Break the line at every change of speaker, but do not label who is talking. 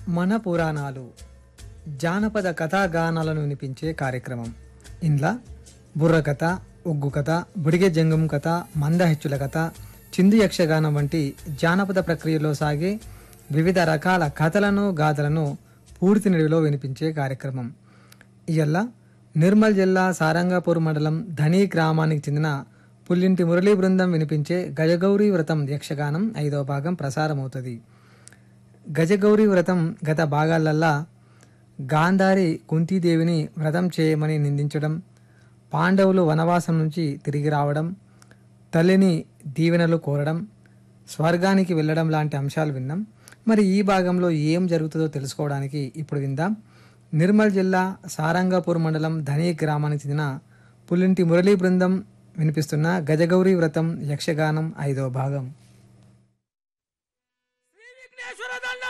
మన పురాణాలు జానపద కథాగానాలను వినిపించే కార్యక్రమం ఇండ్ల బుర్ర కథ ఒగ్గు కథ బుడిగె జంగం కథ మందహెచ్చుల కథ చిందు యక్షగానం వంటి జానపద ప్రక్రియలో సాగే వివిధ రకాల కథలను గాథలను పూర్తి నిడిలో వినిపించే కార్యక్రమం ఇయల్ల నిర్మల్ జిల్లా సారంగాపూర్ మండలం ధనీ గ్రామానికి చెందిన పుల్లింటి మురళీ బృందం వినిపించే గజగౌరీ వ్రతం యక్షగానం ఐదవ భాగం ప్రసారమవుతుంది గజగౌరి వ్రతం గత భాగాలల్లా గాంధారి కుంతీదేవిని వ్రతం చేయమని నిందించడం పాండవులు వనవాసం నుంచి తిరిగి రావడం తల్లిని దీవెనలు కోరడం స్వర్గానికి వెళ్ళడం లాంటి అంశాలు విన్నాం మరి ఈ భాగంలో ఏం జరుగుతుందో తెలుసుకోవడానికి ఇప్పుడు విందాం నిర్మల్ జిల్లా సారంగాపూర్ మండలం ధనీ గ్రామానికి చెందిన పుల్లింటి మురళీ బృందం వినిపిస్తున్న గజగౌరి వ్రతం యక్షగానం ఐదో భాగం